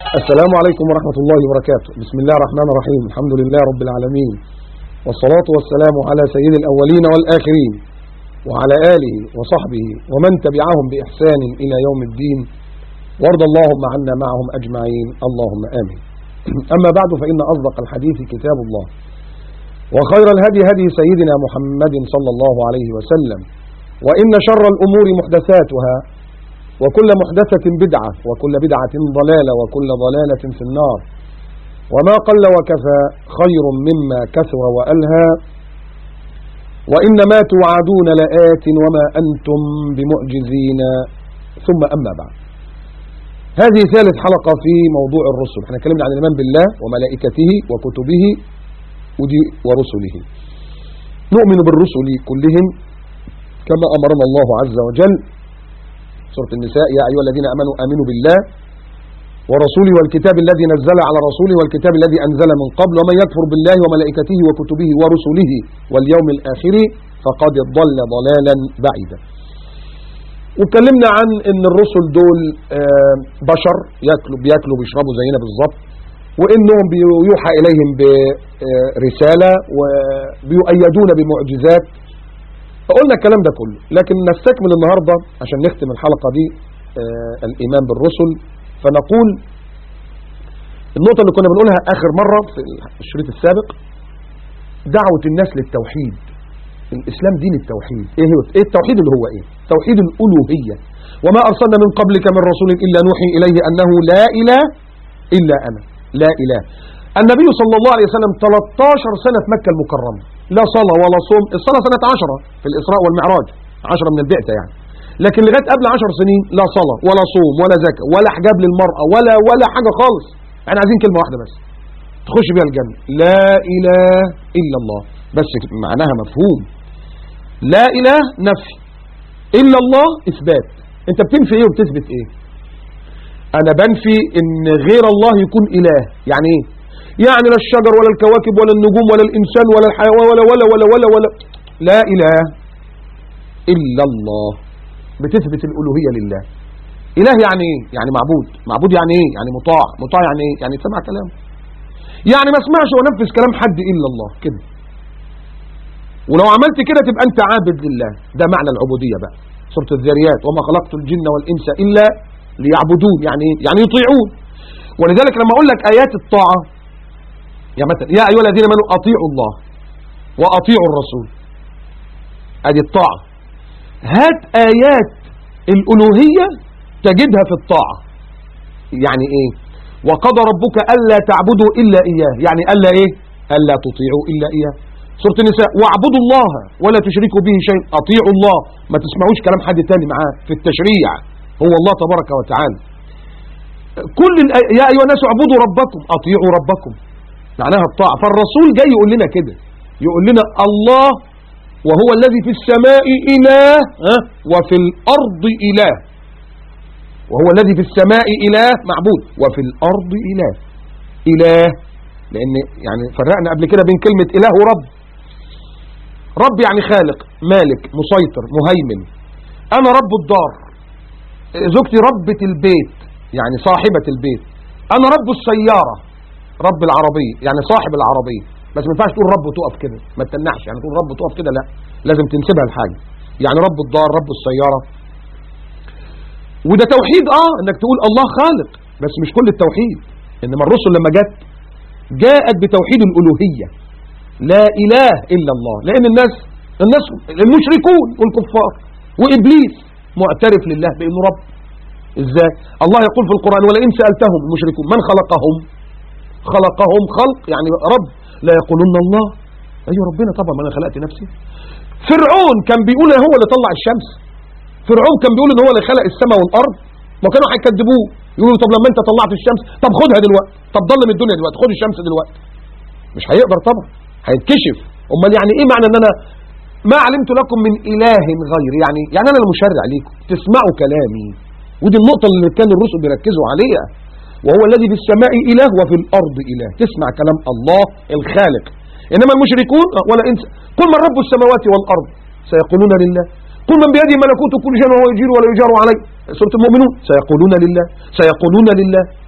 السلام عليكم ورحمة الله وبركاته بسم الله الرحمن الرحيم الحمد لله رب العالمين والصلاة والسلام على سيد الأولين والآخرين وعلى آله وصحبه ومن تبعهم بإحسان إلى يوم الدين وارض اللهم عنا معهم أجمعين اللهم آمين أما بعد فإن أصدق الحديث كتاب الله وخير الهدي هدي سيدنا محمد صلى الله عليه وسلم وإن شر الأمور محدثاتها وكل محدثة بدعة وكل بدعة ضلالة وكل ضلالة في النار وما قل وكفى خير مما كثر وألهى وإنما توعدون لآت وما أنتم بمعجزين ثم أما بعد هذه ثالث حلقة في موضوع الرسل احنا اتكلمنا عن الإيمان بالله وملائكته وكتبه ورسله نؤمن بالرسل كلهم كما أمرنا الله عز وجل سورة النساء يا أيها الذين أمنوا آمنوا بالله ورسوله والكتاب الذي نزل على رسوله والكتاب الذي أنزل من قبل ومن يكفر بالله وملائكته وكتبه ورسله واليوم الآخر فقد ضل ضلالا بعيدا واتكلمنا عن ان الرسل دول بشر ياكلوا بياكلوا بيشربوا زينا بالظبط وانهم بيوحى اليهم برساله وبيؤيدون بمعجزات قلنا الكلام ده كله لكن نستكمل النهاردة عشان نختم الحلقة دي آه الإيمان بالرسل فنقول النقطة اللي كنا بنقولها آخر مرة في الشريط السابق دعوة الناس للتوحيد الإسلام دين التوحيد إيه, هو إيه التوحيد اللي هو إيه توحيد الألوهية وما أرسلنا من قبلك من رسول إلا نوحي إليه أنه لا إله إلا أنا لا إله النبي صلى الله عليه وسلم 13 سنة في مكة المكرمة لا صلاة ولا صوم الصلاة سنة عشرة في الإسراء والمعراج عشرة من البعثة يعني لكن لغاية قبل عشر سنين لا صلاة ولا صوم ولا زكاة ولا حجاب للمرأة ولا ولا حاجة خالص احنا عايزين كلمة واحدة بس تخش بيها الجنة لا إله إلا الله بس معناها مفهوم لا إله نفي إلا الله إثبات أنت بتنفي إيه وبتثبت إيه أنا بنفي إن غير الله يكون إله يعني إيه يعني لا الشجر ولا الكواكب ولا النجوم ولا الإنسان ولا الحيوان ولا ولا ولا ولا ولا لا إله إلا الله بتثبت الألوهية لله إله يعني إيه؟ يعني معبود معبود يعني إيه؟ يعني مطاع مطاع يعني إيه؟ يعني سمع كلام يعني ما اسمعش ونفذ كلام حد إلا الله كده ولو عملت كده تبقى أنت عابد لله ده معنى العبودية بقى سورة الذريات وما خلقت الجن والإنس إلا ليعبدون يعني إيه؟ يعني يطيعون ولذلك لما أقول لك آيات الطاعة يا مثلا يا أيها الذين آمنوا أطيعوا الله وأطيعوا الرسول ادي الطاعة هات آيات الألوهية تجدها في الطاعة يعني إيه وقضى ربك ألا تعبدوا إلا إياه يعني ألا إيه ألا تطيعوا إلا إياه سورة النساء واعبدوا الله ولا تشركوا به شيء أطيعوا الله ما تسمعوش كلام حد تاني معاه في التشريع هو الله تبارك وتعالى كل يا أيها الناس اعبدوا ربكم أطيعوا ربكم معناها الطاعة فالرسول جاي يقول لنا كده يقول لنا الله وهو الذي في السماء إله وفي الأرض إله وهو الذي في السماء إله معبود وفي الأرض إله إله لأن يعني فرقنا قبل كده بين كلمة إله ورب رب يعني خالق مالك مسيطر مهيمن أنا رب الدار زوجتي ربة البيت يعني صاحبة البيت أنا رب السيارة رب العربية يعني صاحب العربية بس ما ينفعش تقول رب وتقف كده ما تتنحش يعني تقول رب وتقف كده لا لازم تنسبها لحاجة يعني رب الدار رب السيارة وده توحيد اه انك تقول الله خالق بس مش كل التوحيد انما الرسل لما جت جاءت بتوحيد الالوهية لا اله الا الله لان الناس الناس المشركون والكفار وابليس معترف لله بانه رب ازاي الله يقول في القرآن ولئن سألتهم المشركون من خلقهم خلقهم خلق يعني رب لا يقولون الله أيوة ربنا طبعا ما أنا خلقت نفسي فرعون كان بيقول هو اللي طلع الشمس فرعون كان بيقول ان هو اللي خلق السماء والأرض ما كانوا هيكذبوه يقولوا طب لما انت طلعت الشمس طب خدها دلوقتي طب ضل من الدنيا دلوقتي خد الشمس دلوقتي مش هيقدر طبعا هيتكشف امال يعني ايه معنى ان انا ما علمت لكم من اله غير يعني يعني انا المشرع ليكم تسمعوا كلامي ودي النقطة اللي كان الرسل بيركزوا عليها وهو الذي في السماء إله وفي الأرض إله تسمع كلام الله الخالق إنما المشركون ولا إنس قل من رب السماوات والأرض سيقولون لله قل من بيده ملكوت كل شيء وهو يجير ولا يجار عليه سورة المؤمنون سيقولون لله سيقولون لله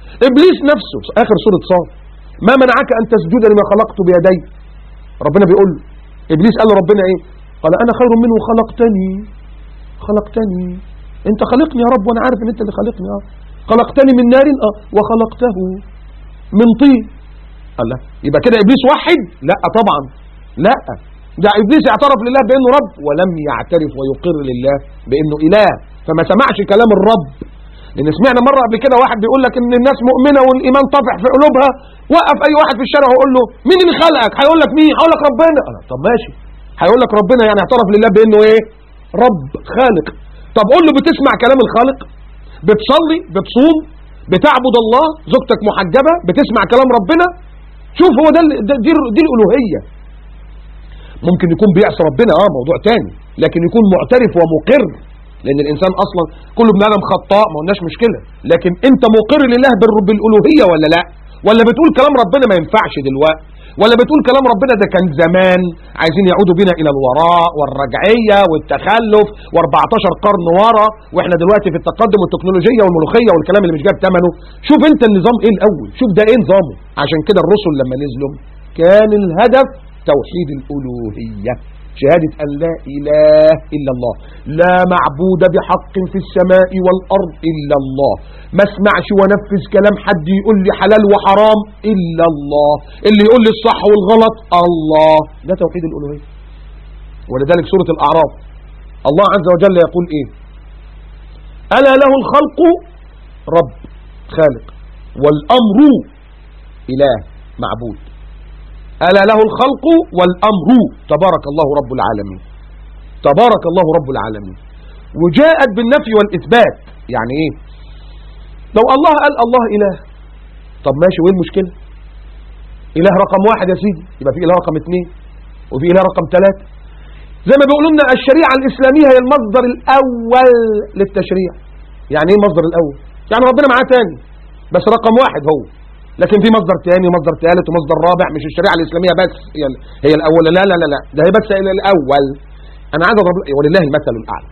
ابليس نفسه اخر سوره صاد ما منعك ان تسجد لما خلقت بيدي ربنا بيقول له ابليس قال له ربنا ايه قال انا خير منه خلقتني خلقتني انت خلقني يا رب وانا عارف ان انت اللي خلقني اه خلقتني من نار اه وخلقته من طين قال لا يبقى كده ابليس وحد لا طبعا لا ده ابليس اعترف لله بانه رب ولم يعترف ويقر لله بانه اله فما سمعش كلام الرب لان سمعنا مره قبل كده واحد بيقول لك ان الناس مؤمنه والايمان طافح في قلوبها وقف اي واحد في الشارع ويقول له مين اللي خلقك هيقول لك مين هيقول لك ربنا قال طب ماشي هيقول لك ربنا يعني اعترف لله بانه ايه رب خالق طب قول له بتسمع كلام الخالق بتصلي بتصوم بتعبد الله زوجتك محجبه بتسمع كلام ربنا شوف هو ده ال- ده- دي, دي الالوهيه ممكن يكون بيعصي ربنا اه موضوع تاني لكن يكون معترف ومقر لان الانسان اصلا كل ابن ادم خطاء ما قلناش مشكله لكن انت مقر لله بال- بالالوهيه ولا لا ولا بتقول كلام ربنا ما ينفعش دلوقتي ولا بتقول كلام ربنا ده كان زمان عايزين يعودوا بينا الى الوراء والرجعيه والتخلف و14 قرن ورا واحنا دلوقتي في التقدم والتكنولوجيا والملوخيه والكلام اللي مش جايب ثمنه شوف انت النظام ايه الاول شوف ده ايه نظامه عشان كده الرسل لما نزلوا كان الهدف توحيد الالوهيه شهادة أن لا إله إلا الله لا معبود بحق في السماء والأرض إلا الله ما اسمعش ونفذ كلام حد يقول لي حلال وحرام إلا الله اللي يقول لي الصح والغلط الله ده توحيد الألوهية ولذلك سورة الأعراف الله عز وجل يقول إيه ألا له الخلق رب خالق والأمر إله معبود ألا له الخلق والأمر تبارك الله رب العالمين تبارك الله رب العالمين وجاءت بالنفي والإثبات يعني إيه لو الله قال الله إله طب ماشي وين المشكلة إله رقم واحد يا سيدي يبقى في إله رقم اثنين وفي إله رقم ثلاثة زي ما بيقولوا لنا الشريعة الإسلامية هي المصدر الأول للتشريع يعني إيه المصدر الأول يعني ربنا معاه تاني بس رقم واحد هو لكن في مصدر تاني ومصدر ثالث ومصدر رابع مش الشريعة الإسلامية بس هي ال- هي الأول لا لا لا لا ده هي بس هي الأول أنا عايز أضرب ولله المثل الأعلى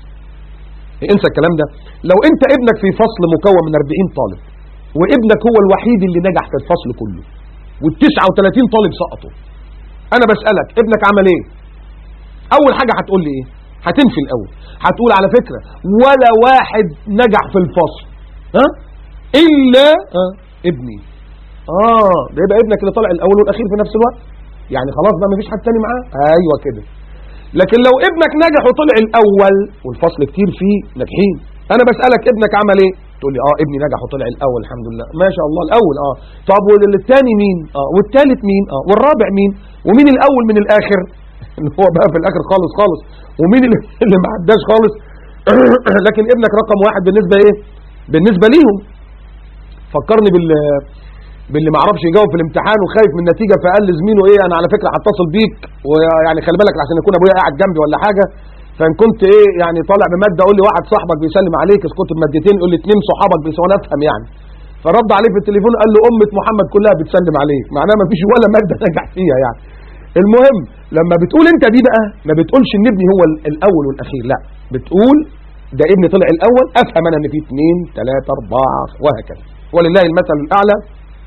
انسى الكلام ده لو أنت ابنك في فصل مكون من 40 طالب وابنك هو الوحيد اللي نجح في الفصل كله وال39 طالب سقطوا أنا بسألك ابنك عمل إيه؟ أول حاجة هتقول لي إيه؟ هتنفي الأول هتقول على فكرة ولا واحد نجح في الفصل ها؟ إلا ها؟ ابني اه ده يبقى ابنك اللي طالع الاول والاخير في نفس الوقت يعني خلاص بقى مفيش حد تاني معاه ايوه كده لكن لو ابنك نجح وطلع الاول والفصل كتير فيه ناجحين انا بسالك ابنك عمل ايه تقول لي اه ابني نجح وطلع الاول الحمد لله ما شاء الله الاول اه طب والثاني مين اه والثالث مين اه والرابع مين ومين الاول من الاخر اللي هو بقى في الاخر خالص خالص ومين اللي, اللي ما عداش خالص لكن ابنك رقم واحد بالنسبه ايه بالنسبه ليهم فكرني بال باللي ما عرفش يجاوب في الامتحان وخايف من النتيجه فقال لزميله ايه انا على فكره هتصل بيك ويعني خلي بالك عشان يكون ابويا قاعد جنبي ولا حاجه فان كنت ايه يعني طالع بماده قول لي واحد صاحبك بيسلم عليك اذا كنت بمادتين قول لي اثنين صحابك بيسوون افهم يعني فرد عليه في التليفون قال له امه محمد كلها بتسلم عليك معناها ما فيش ولا ماده نجح فيها يعني المهم لما بتقول انت دي بقى ما بتقولش ان ابني هو ال- الاول والاخير لا بتقول ده ابني طلع الاول افهم انا ان في اثنين ثلاثه اربعه وهكذا ولله المثل الاعلى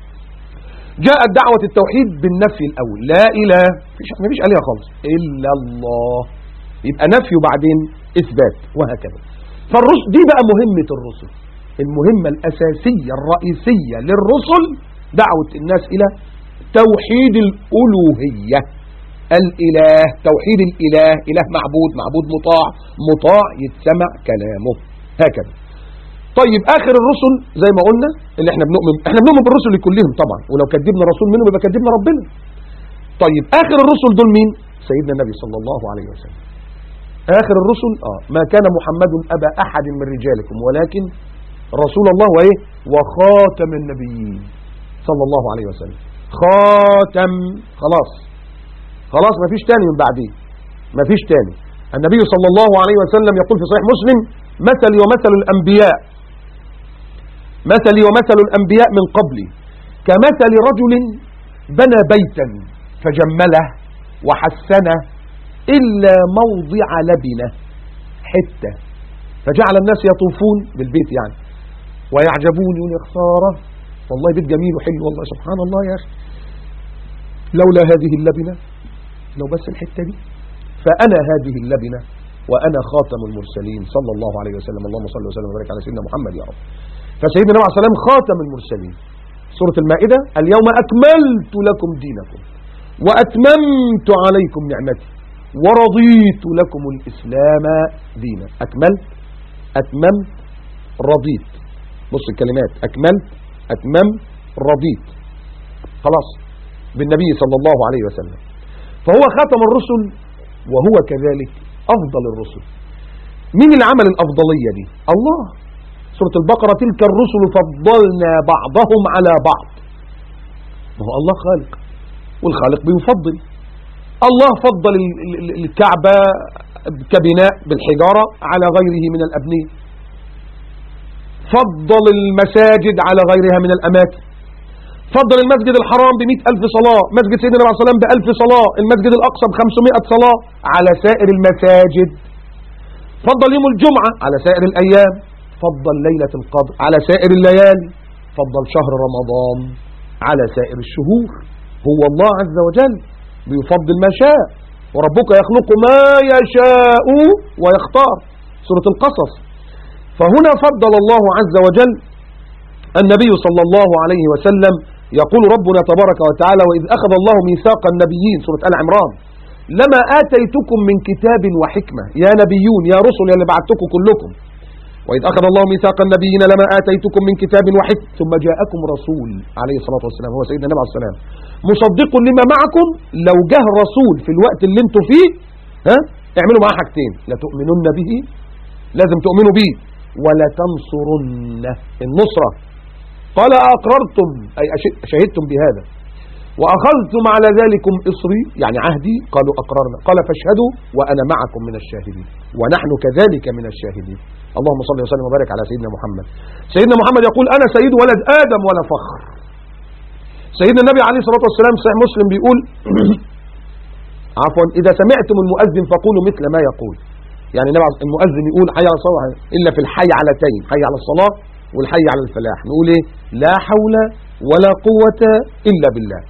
جاءت دعوة التوحيد بالنفي الأول لا إله مفيش مفيش آلهة خالص إلا الله يبقى نفي وبعدين إثبات وهكذا فالرسل دي بقى مهمة الرسل المهمة الأساسية الرئيسية للرسل دعوة الناس إلى توحيد الألوهية الإله توحيد الإله إله معبود معبود مطاع مطاع يتسمع كلامه هكذا طيب اخر الرسل زي ما قلنا اللي احنا بنؤمن احنا بنؤمن بالرسل كلهم طبعا ولو كذبنا رسول منهم يبقى كذبنا ربنا طيب اخر الرسل دول مين سيدنا النبي صلى الله عليه وسلم اخر الرسل اه ما كان محمد ابا احد من رجالكم ولكن رسول الله وايه وخاتم النبيين صلى الله عليه وسلم خاتم خلاص خلاص ما فيش تاني من بعديه ما فيش تاني النبي صلى الله عليه وسلم يقول في صحيح مسلم مثلي ومثل الأنبياء مثلي ومثل الأنبياء من قبلي كمثل رجل بنى بيتا فجمله وحسنه إلا موضع لبنة حتة فجعل الناس يطوفون بالبيت يعني ويعجبون يقول يا خسارة والله بيت جميل وحلو والله سبحان الله يا أخي لولا هذه اللبنة لو بس الحتة دي فأنا هذه اللبنة وأنا خاتم المرسلين صلى الله عليه وسلم اللهم صل وسلم وبارك على سيدنا محمد يا رب فسيدنا النبي عليه الصلاة والسلام خاتم المرسلين سورة المائدة اليوم أكملت لكم دينكم وأتممت عليكم نعمتي ورضيت لكم الإسلام دينا أكملت أتممت رضيت بص الكلمات أكملت أتممت رضيت خلاص بالنبي صلى الله عليه وسلم فهو خاتم الرسل وهو كذلك أفضل الرسل مين اللي عمل الأفضلية دي الله سورة البقرة تلك الرسل فضلنا بعضهم على بعض ما هو الله خالق والخالق بيفضل الله فضل الكعبة كبناء بالحجارة على غيره من الأبنية فضل المساجد على غيرها من الأماكن فضل المسجد الحرام بمئة ألف صلاة مسجد سيدنا النبي عليه الصلاة والسلام بألف صلاة المسجد الأقصى بخمسمائة صلاة على سائر المساجد فضل يوم الجمعة على سائر الأيام فضل ليلة القدر على سائر الليالي فضل شهر رمضان على سائر الشهور هو الله عز وجل بيفضل ما شاء وربك يخلق ما يشاء ويختار سورة القصص فهنا فضل الله عز وجل النبي صلى الله عليه وسلم يقول ربنا تبارك وتعالى وإذ أخذ الله ميثاق النبيين سورة آل عمران لما آتيتكم من كتاب وحكمة يا نبيون يا رسل يا اللي بعتكم كلكم وإذ أخذ الله ميثاق النبيين لما آتيتكم من كتاب وحكمة ثم جاءكم رسول عليه الصلاة والسلام هو سيدنا النبي عليه السلام مصدق لما معكم لو جه رسول في الوقت اللي انتوا فيه ها اعملوا معاه حاجتين لا تؤمنون به لازم تؤمنوا به ولا تنصرنه النصرة قال أقررتم أي شهدتم بهذا وأخذتم على ذلكم إصري يعني عهدي قالوا أقررنا قال فاشهدوا وأنا معكم من الشاهدين ونحن كذلك من الشاهدين اللهم صل وسلم وبارك على سيدنا محمد سيدنا محمد يقول أنا سيد ولد آدم ولا فخر سيدنا النبي عليه الصلاة والسلام صحيح مسلم بيقول عفوا إذا سمعتم المؤذن فقولوا مثل ما يقول يعني المؤذن يقول حي على الصلاة إلا في الحي على تين حي على الصلاة والحي على الفلاح نقول إيه لا حول ولا قوة إلا بالله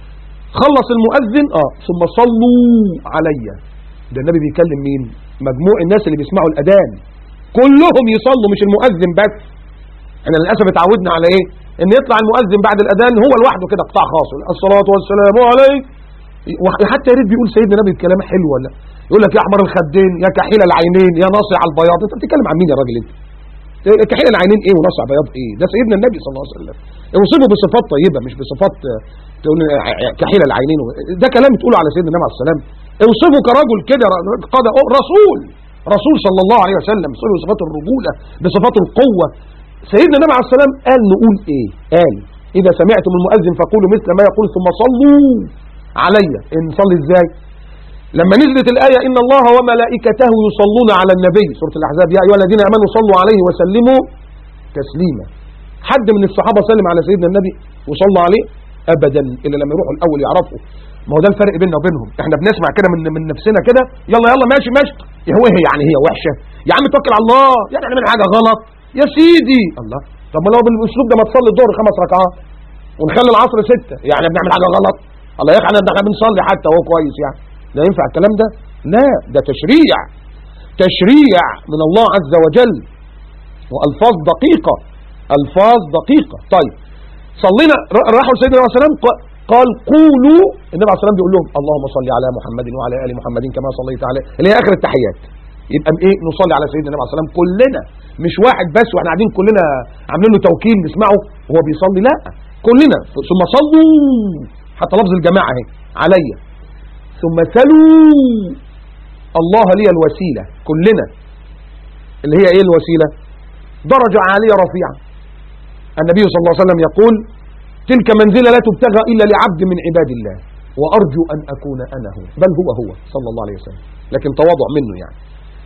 خلص المؤذن آه ثم صلوا علي ده النبي بيكلم مين مجموع الناس اللي بيسمعوا الأذان كلهم يصلوا مش المؤذن بس احنا للأسف اتعودنا على ايه ان يطلع المؤذن بعد الأذان هو لوحده كده قطاع خاص الصلاة والسلام عليك وحتى يريد بيقول سيدنا النبي الكلام حلو ولا يقول لك يا احمر الخدين يا كحيل العينين يا ناصع البياض انت بتتكلم عن مين يا راجل انت كحيل العينين ايه وناصع بياض ايه ده سيدنا النبي صلى الله عليه وسلم اوصفه بصفات طيبة مش بصفات تقول كحيل العينين ده كلام تقوله على سيدنا النبي عليه السلام اوصفه كرجل كده قاد رسول رسول صلى الله عليه وسلم صفه بصفات الرجولة بصفات القوة سيدنا النبي عليه السلام قال نقول ايه قال اذا سمعتم المؤذن فقولوا مثل ما يقول ثم صلوا علي ان نصلي ازاي لما نزلت الآية إن الله وملائكته يصلون على النبي سورة الأحزاب يا أيها الذين أمنوا صلوا عليه وسلموا تسليما حد من الصحابة سلم على سيدنا النبي وصلى عليه أبدا إلا لما يروحوا الأول يعرفوا ما هو ده الفرق بيننا وبينهم احنا بنسمع كده من من نفسنا كده يلا يلا ماشي ماشي هو هي يعني هي وحشة يا عم توكل على الله يعني نعمل حاجة غلط يا سيدي الله طب ما لو بالاسلوب ده ما تصلي الظهر خمس ركعات ونخلي العصر ستة يعني بنعمل حاجة غلط الله يا اخي احنا بنصلي حتى هو كويس يعني لا ينفع الكلام ده لا ده تشريع تشريع من الله عز وجل والفاظ دقيقة الفاظ دقيقة طيب صلينا راحوا لسيدنا عليه السلام قال قولوا النبي عليه السلام بيقول لهم اللهم صل على محمد وعلى ال محمد كما صليت عليه اللي هي اخر التحيات يبقى ايه نصلي على سيدنا النبي عليه السلام كلنا مش واحد بس واحنا قاعدين كلنا عاملين له توكيل نسمعه وهو بيصلي لا كلنا ثم صلوا حتى لفظ الجماعه اهي عليا ثم سلوا الله لي الوسيله كلنا اللي هي ايه الوسيله درجه عاليه رفيعه النبي صلى الله عليه وسلم يقول تلك منزله لا تبتغى الا لعبد من عباد الله وارجو ان اكون انا هو بل هو هو صلى الله عليه وسلم لكن تواضع منه يعني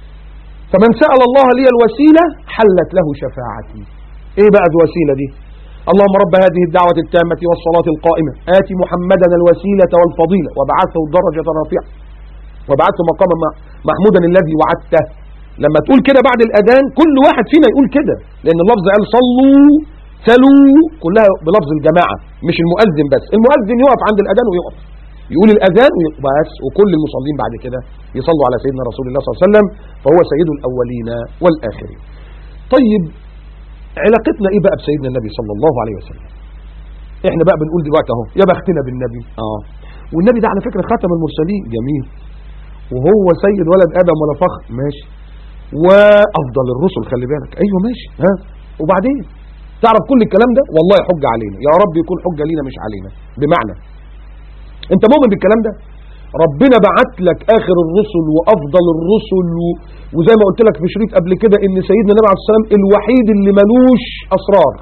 فمن سأل الله لي الوسيلة حلت له شفاعتي ايه بقى الوسيلة دي اللهم رب هذه الدعوة التامة والصلاة القائمة آت محمدا الوسيلة والفضيلة وبعثه الدرجة الرفيعة وبعثه مقاما محمودا الذي وعدته لما تقول كده بعد الأذان كل واحد فينا يقول كده لأن اللفظ قال صلوا سلوا كلها بلفظ الجماعة مش المؤذن بس المؤذن يقف عند الأذان ويقف يقول الأذان بس وكل المصلين بعد كده يصلوا على سيدنا رسول الله صلى الله عليه وسلم فهو سيد الأولين والآخرين طيب علاقتنا ايه بقى بسيدنا النبي صلى الله عليه وسلم احنا بقى بنقول دلوقتي اهو يا بختنا بالنبي اه والنبي ده على فكرة خاتم المرسلين جميل وهو سيد ولد ادم ولا فخر ماشي وافضل الرسل خلي بالك ايوه ماشي ها وبعدين تعرف كل الكلام ده والله حجة علينا يا رب يكون حجة لينا مش علينا بمعنى انت مؤمن بالكلام ده ربنا بعت لك اخر الرسل وافضل الرسل و... وزي ما قلت لك في شريط قبل كده ان سيدنا النبي عليه الصلاه والسلام الوحيد اللي ملوش اسرار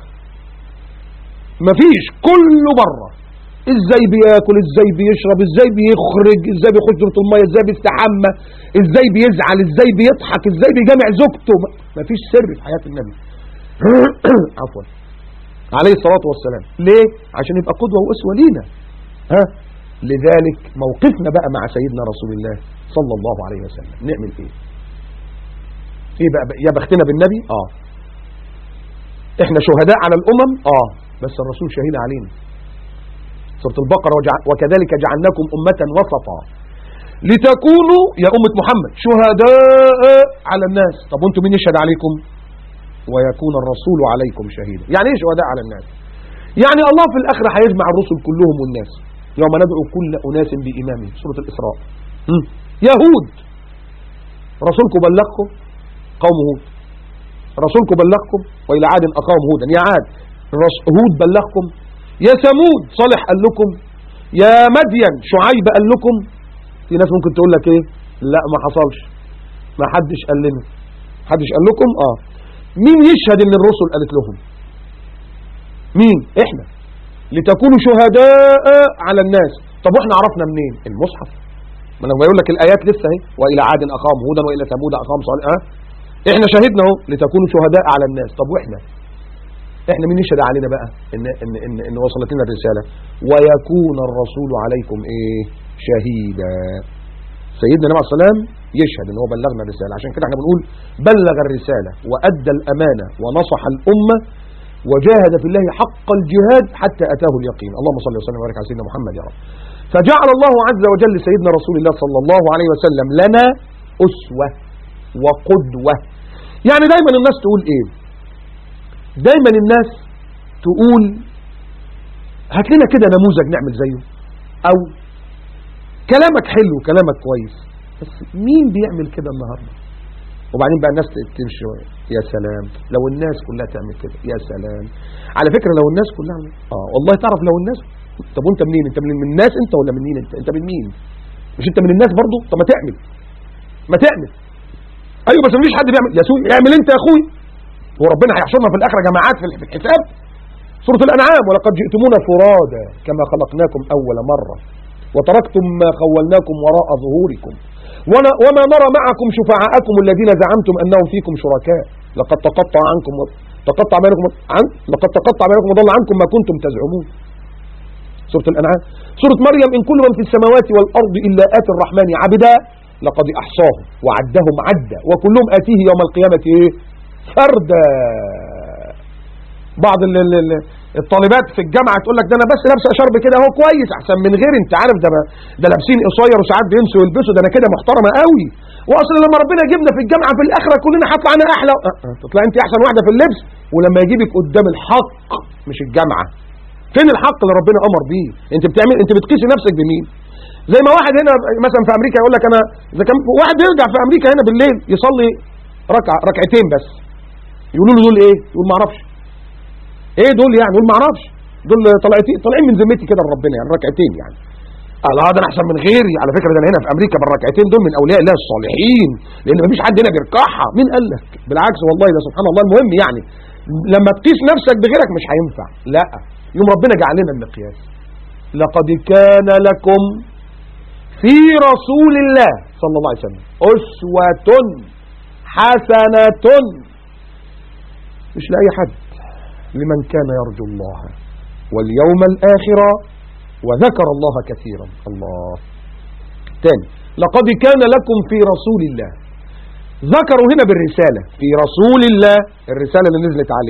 مفيش كله بره ازاي بياكل ازاي بيشرب ازاي بيخرج ازاي بيخش دورة الميه ازاي بيستحمى ازاي بيزعل ازاي بيضحك ازاي بيجامع زوجته مفيش سر في حياه النبي عفوا عليه الصلاه والسلام ليه عشان يبقى قدوه واسوه لينا ها لذلك موقفنا بقى مع سيدنا رسول الله صلى الله عليه وسلم نعمل ايه ايه بقى يا بختنا بالنبي اه احنا شهداء على الامم اه بس الرسول شهيد علينا سورة البقرة وجع... وكذلك جعلناكم أمة وسطا لتكونوا يا أمة محمد شهداء على الناس طب وانتم مين يشهد عليكم ويكون الرسول عليكم شهيدا يعني ايه شهداء على الناس يعني الله في الآخرة هيجمع الرسل كلهم والناس يوم ندعو كل أناس بإمامهم سورة الإسراء م? يهود رسولكم بلغكم قوم هود رسولكم بلغكم وإلى عاد أقام هودا يا عاد هود بلغكم يا ثمود صالح قال لكم يا مدين شعيب قال لكم في ناس ممكن تقول لك ايه لا ما حصلش ما حدش قال لنا حدش قال لكم اه مين يشهد ان الرسل قالت لهم مين احنا لتكونوا شهداء على الناس طب واحنا عرفنا منين المصحف ما لما يقول لك الايات لسه اهي والى عاد اقام هودا والى ثمود اقام صالح اه احنا شهدنا اهو لتكونوا شهداء على الناس طب واحنا احنا مين يشهد علينا بقى ان ان ان, إن وصلت لنا الرساله ويكون الرسول عليكم ايه شهيدا سيدنا النبي عليه السلام يشهد ان هو بلغنا الرساله عشان كده احنا بنقول بلغ الرساله وادى الامانه ونصح الامه وجاهد في الله حق الجهاد حتى اتاه اليقين اللهم صل وسلم وبارك على سيدنا محمد يا رب فجعل الله عز وجل سيدنا رسول الله صلى الله عليه وسلم لنا اسوه وقدوه يعني دايما الناس تقول ايه دايما الناس تقول هات لنا كده نموذج نعمل زيه او كلامك حلو كلامك كويس بس مين بيعمل كده النهارده وبعدين بقى الناس تمشي يا سلام لو الناس كلها تعمل كده يا سلام على فكرة لو الناس كلها اه والله تعرف لو الناس طب وانت منين انت من الناس انت ولا من مين انت انت من مين مش انت من الناس برضو طب ما تعمل ما تعمل ايوه بس مفيش حد بيعمل يا سوي اعمل انت يا اخوي هو ربنا هيحشرنا في الاخره جماعات في الحساب سوره الانعام ولقد جئتمونا فرادا كما خلقناكم اول مره وتركتم ما خولناكم وراء ظهوركم وما نرى معكم شفعاءكم الذين زعمتم انهم فيكم شركاء لقد تقطع عنكم و... تقطع بينكم عن لقد تقطع بينكم وضل عنكم ما كنتم تزعمون سورة الأنعام سورة مريم إن كل من في السماوات والأرض إلا آتي الرحمن عبدا لقد أحصاهم وعدهم عدا وكلهم آتيه يوم القيامة إيه فردا بعض ال ال ال الطالبات في الجامعة تقول لك ده انا بس لابسه شرب كده اهو كويس احسن من غير انت عارف ده ده لابسين قصير وساعات بينسوا يلبسوا ده انا كده محترمه قوي واصلا لما ربنا يجيبنا في الجامعه في الاخره كلنا هطلع انا احلى أه أه تطلع انت احسن واحده في اللبس ولما يجيبك قدام الحق مش الجامعه فين الحق اللي ربنا امر بيه انت بتعمل انت بتقيسي نفسك بمين زي ما واحد هنا مثلا في امريكا يقول لك انا اذا كان واحد بيرجع في امريكا هنا بالليل يصلي ركعه ركعتين بس يقولوا له دول ايه يقول ما اعرفش ايه دول يعني يقول ما اعرفش دول طالعين طالعين من ذمتي كده لربنا يعني ركعتين يعني الله ده انا احسن من غيري على فكره ده انا هنا في امريكا بالركعتين دول من اولياء الله الصالحين لان مفيش حد هنا بيركعها مين قال لك بالعكس والله ده سبحان الله المهم يعني لما تقيس نفسك بغيرك مش هينفع لا يوم ربنا جعل لنا المقياس لقد كان لكم في رسول الله صلى الله عليه وسلم اسوه حسنه مش لاي حد لمن كان يرجو الله واليوم الآخر وذكر الله كثيرا الله تاني لقد كان لكم في رسول الله ذكروا هنا بالرسالة في رسول الله الرسالة اللي نزلت عليه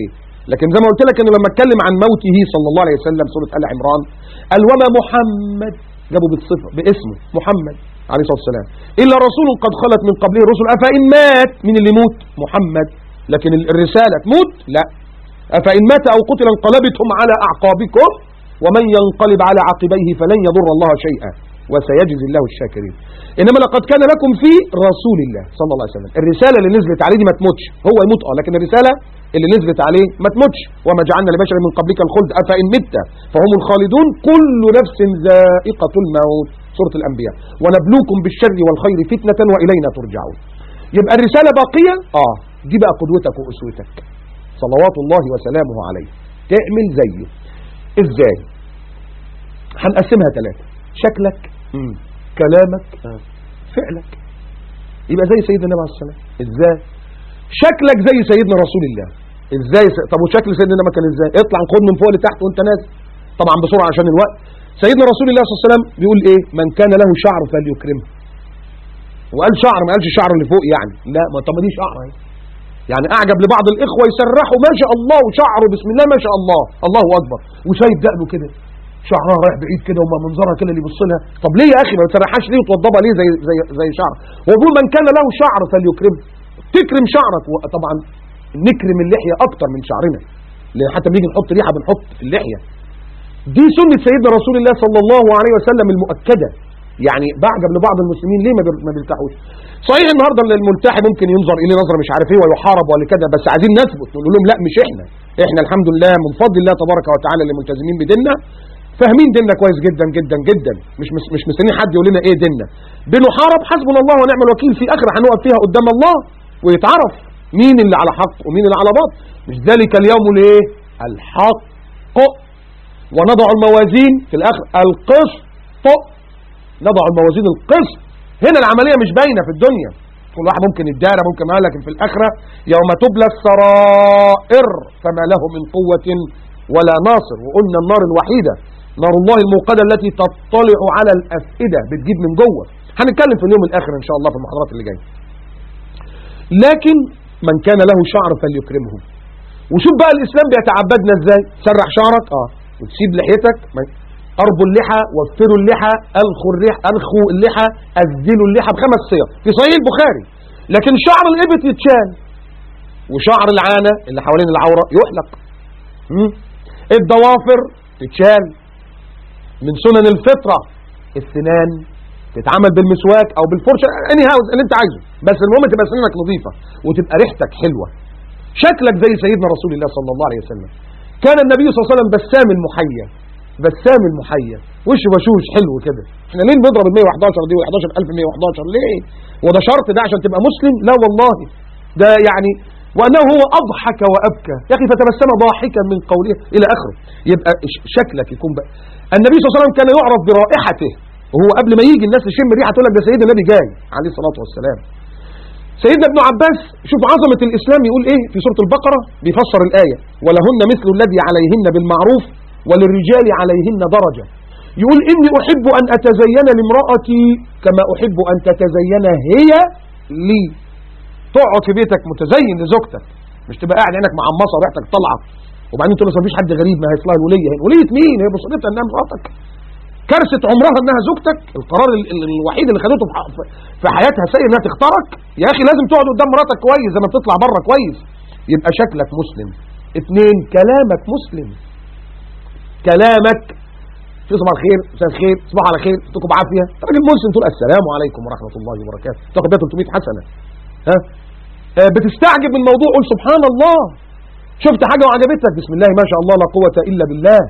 لكن زي ما قلت لك انه لما اتكلم عن موته صلى الله عليه وسلم سوره ال عمران قال وما محمد جابوا بالصفه باسمه محمد عليه الصلاه والسلام الا رسول قد خلت من قبله الرسل افان مات من اللي يموت محمد لكن الرساله تموت لا افان مات او قتل انقلبتم على اعقابكم ومن ينقلب على عقبيه فلن يضر الله شيئا وسيجزي الله الشاكرين انما لقد كان لكم في رسول الله صلى الله عليه وسلم الرساله اللي نزلت عليه دي ما تموتش هو يموت اه لكن الرساله اللي نزلت عليه ما تموتش وما جعلنا لبشر من قبلك الخلد افان مت فهم الخالدون كل نفس ذائقه الموت سوره الانبياء ونبلوكم بالشر والخير فتنه والينا ترجعون يبقى الرساله باقيه اه دي بقى قدوتك واسوتك صلوات الله وسلامه عليه تعمل زيه ازاي هنقسمها ثلاثه شكلك مم. كلامك آه. فعلك يبقى زي سيدنا النبي عليه الصلاه والسلام ازاي شكلك زي سيدنا رسول الله ازاي س... طب وشكل سيدنا النبي كان ازاي اطلع خد من فوق لتحت وانت نازل طبعا بسرعه عشان الوقت سيدنا رسول الله صلى الله عليه وسلم بيقول ايه من كان له شعر فليكرمه وقال شعر ما قالش شعر اللي فوق يعني لا ما طب ما دي شعر اهي يعني اعجب لبعض الاخوه يسرحوا ما شاء الله وشعره بسم الله ما شاء الله الله اكبر وسايب دقنه كده شعرها رايح بعيد كده وما منظرها كده اللي يبص لها طب ليه يا اخي ما تسرحهاش ليه وتوضبها ليه زي زي زي شعر هو بيقول من كان له شعر فليكرمه تكرم شعرك وطبعا نكرم اللحيه اكتر من شعرنا لان حتى بنيجي نحط ريحه بنحط في اللحيه دي سنه سيدنا رسول الله صلى الله عليه وسلم المؤكده يعني بعجب لبعض المسلمين ليه ما بير- ما بيرتاحوش صحيح النهارده الملتحي ممكن ينظر اليه نظره مش عارف ايه ويحارب ولا كده بس عايزين نثبت نقول لهم لا مش احنا احنا الحمد لله من فضل الله تبارك وتعالى اللي ملتزمين بديننا فاهمين ديننا كويس جدا جدا جدا مش مش, مش مستنيين حد يقول لنا ايه ديننا بنحارب حسبنا الله ونعم الوكيل في اخره هنقف فيها قدام الله ويتعرف مين اللي على حق ومين اللي على باطل مش ذلك اليوم الايه الحق ونضع الموازين في الاخر القسط نضع الموازين القسط هنا العمليه مش باينه في الدنيا كل واحد ممكن يدارى ممكن ما لكن في الاخره يوم تبلى السرائر فما له من قوه ولا ناصر وقلنا النار الوحيده نار الله الموقده التي تطلع على الافئده بتجيب من جوه هنتكلم في اليوم الاخر ان شاء الله في المحاضرات اللي جايه لكن من كان له شعر فليكرمه وشوف بقى الاسلام بيتعبدنا ازاي سرح شعرك اه وتسيب لحيتك ما- اربوا اللحى وفروا اللحى الخوا اللحى الخوا اللحى ازلوا اللحى بخمس صيغ في صحيح البخاري لكن شعر الابط يتشال وشعر العانه اللي حوالين العوره يحلق مم؟ الضوافر تتشال من سنن الفطره السنان تتعمل بالمسواك او بالفرشه اني هاوز اللي انت عايزه بس المهم تبقى سنانك نظيفه وتبقى ريحتك حلوه شكلك زي سيدنا رسول الله صلى الله عليه وسلم كان النبي صلى الله عليه وسلم بسام المحيا بسام المحيا وش بشوش حلو كده احنا ليه بنضرب ال 111 دي و 11111 ليه وده شرط ده عشان تبقى مسلم لا والله ده يعني وانه هو اضحك وابكى يا اخي فتبسم ضاحكا من قوله الى اخره يبقى ش- شكلك يكون بقى النبي صلى الله عليه وسلم كان يعرف برائحته وهو قبل ما يجي الناس تشم ريحه تقول لك ده سيدنا النبي جاي عليه الصلاه والسلام سيدنا ابن عباس شوف عظمة الإسلام يقول إيه في سورة البقرة بيفسر الآية ولهن مثل الذي عليهن بالمعروف وللرجال عليهن درجة يقول إني أحب أن أتزين لامرأتي كما أحب أن تتزين هي لي تقعد في بيتك متزين لزوجتك مش تبقى قاعد عينك معمصة وريحتك طالعة وبعدين تقول ما فيش حد غريب ما هيطلع الولية هنا ولية مين هي بصيرتها انها مراتك كارثة عمرها انها زوجتك القرار ال- ال- الوحيد اللي خدته في ح- في- في حياتها سيء انها تختارك يا اخي لازم تقعد قدام مراتك كويس زي ما بتطلع بره كويس يبقى شكلك مسلم اتنين كلامك مسلم كلامك في صباح الخير مساء الخير صباح على خير تكون بعافيه راجل مسلم تقول السلام عليكم ورحمه الله وبركاته تاخد بيها 300 حسنه ها آه، بتستعجب من الموضوع قول سبحان الله شفت حاجه وعجبتك بسم الله ما شاء الله لا قوه الا بالله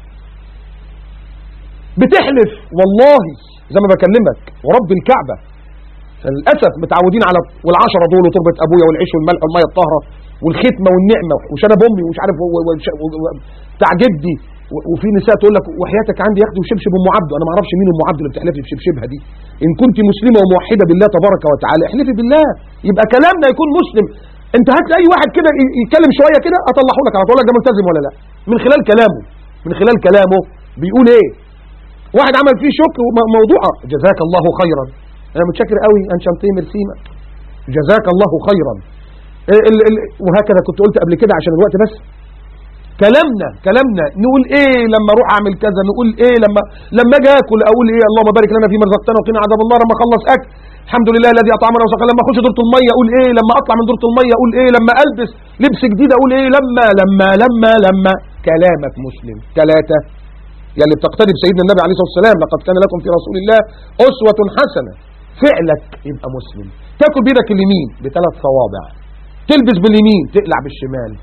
بتحلف والله زي ما بكلمك ورب الكعبة للأسف متعودين على والعشرة دول وتربة أبويا والعيش والملح والمية الطاهرة والختمة والنعمة وشنب أمي ومش عارف و- و- وش- و- و- بتاع جدي و- وفي نساء تقول لك وحياتك عندي ياخدوا شبشب ام عبده انا ما اعرفش مين ام عبده اللي بتحلفي بشبشبها دي ان كنت مسلمه وموحده بالله تبارك وتعالى احلفي بالله يبقى كلامنا يكون مسلم انت هات لي اي واحد كده ي- يتكلم شويه كده اطلعه لك على طول لك ده ملتزم ولا لا من خلال كلامه من خلال كلامه بيقول ايه واحد عمل فيه شك وم- موضوعه جزاك الله خيرا انا متشكر قوي ان شانتيه ميرسيما جزاك الله خيرا ال- ال- ال- وهكذا كنت قلت قبل كده عشان الوقت بس كلامنا كلامنا نقول ايه لما اروح اعمل كذا نقول ايه لما لما اجي اكل اقول ايه اللهم بارك لنا فيما رزقتنا وقنا عذاب النار لما اخلص اكل الحمد لله الذي اطعمنا وسقانا لما اخش دوره الميه اقول ايه لما اطلع من دوره الميه اقول ايه لما البس لبس جديد اقول ايه لما لما لما لما كلامك مسلم ثلاثه يلي بتقتدي بسيدنا النبي عليه الصلاه والسلام لقد كان لكم في رسول الله اسوه حسنه فعلك يبقى مسلم تاكل بيدك اليمين بثلاث صوابع تلبس باليمين تقلع بالشمال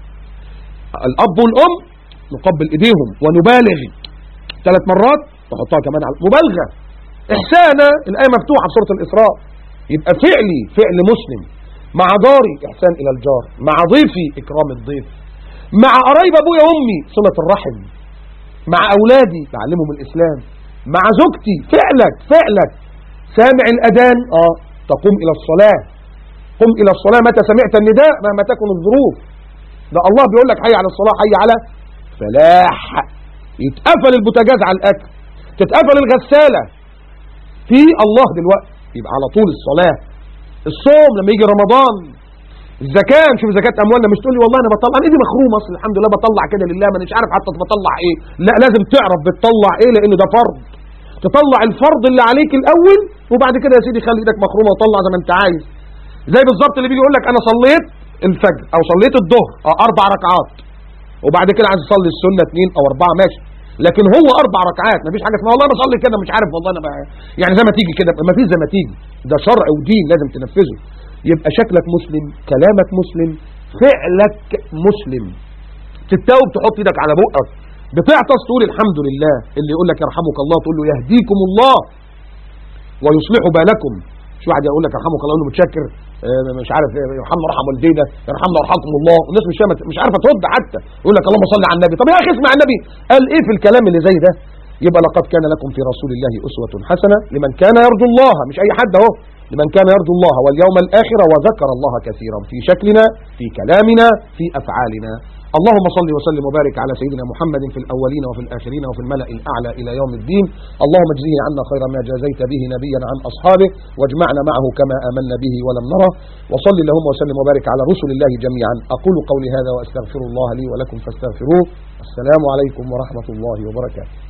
الاب والام نقبل ايديهم ونبالغ ثلاث مرات تحطها كمان على مبالغه احسانا الايه مفتوحه في سوره الاسراء يبقى فعلي فعل مسلم مع جاري احسان الى الجار مع ضيفي اكرام الضيف مع قرايب ابويا وامي صله الرحم مع اولادي بعلمهم الاسلام مع زوجتي فعلك فعلك سامع الاذان اه تقوم الى الصلاه قم الى الصلاه متى سمعت النداء مهما تكن الظروف ده الله بيقول لك حي على الصلاه حي على فلاح يتقفل البوتاجاز على الاكل تتقفل الغساله في الله دلوقتي يبقى على طول الصلاه الصوم لما يجي رمضان الزكاه نشوف زكاه اموالنا مش تقول لي والله انا بطلع انا ايدي مخرومه اصل الحمد لله بطلع كده لله ما مش عارف حتى بطلع ايه لا لازم تعرف بتطلع ايه لان ده فرض تطلع الفرض اللي عليك الاول وبعد كده يا سيدي خلي ايدك مخرومه وطلع زي ما انت عايز زي بالظبط اللي بيجي يقول لك انا صليت الفجر او صليت الظهر اه اربع ركعات وبعد كده عايز اصلي السنه اثنين او اربعه ماشي لكن هو اربع ركعات مفيش حاجه اسمها والله انا اصلي كده مش عارف والله انا بقى يعني زي ما تيجي كده ما فيش زي ما تيجي ده شرع ودين لازم تنفذه يبقى شكلك مسلم كلامك مسلم فعلك مسلم تتوب تحط ايدك على بقك بتعطس تقول الحمد لله اللي يقول لك يرحمك الله تقول له يهديكم الله ويصلح بالكم مش واحد يقول لك يرحمك الله يقول له متشكر آه، مش عارف إيه، يرحمنا ويرحم والدينا يرحمنا ويرحمكم الله والناس مش فاهمة- مش عارفه ترد حتى يقول لك اللهم صل على النبي طب يا اخي اسمع النبي قال ايه في الكلام اللي زي ده يبقى لقد كان لكم في رسول الله اسوه حسنه لمن كان يرجو الله مش اي حد اهو لمن كان يرجو الله واليوم الاخر وذكر الله كثيرا في شكلنا في كلامنا في افعالنا اللهم صل وسلم وبارك على سيدنا محمد في الاولين وفي الاخرين وفي الملا الاعلى الى يوم الدين اللهم اجزه عنا خير ما جازيت به نبيا عن اصحابه واجمعنا معه كما امنا به ولم نره وصل اللهم وسلم وبارك على رسل الله جميعا اقول قولي هذا واستغفر الله لي ولكم فاستغفروه السلام عليكم ورحمه الله وبركاته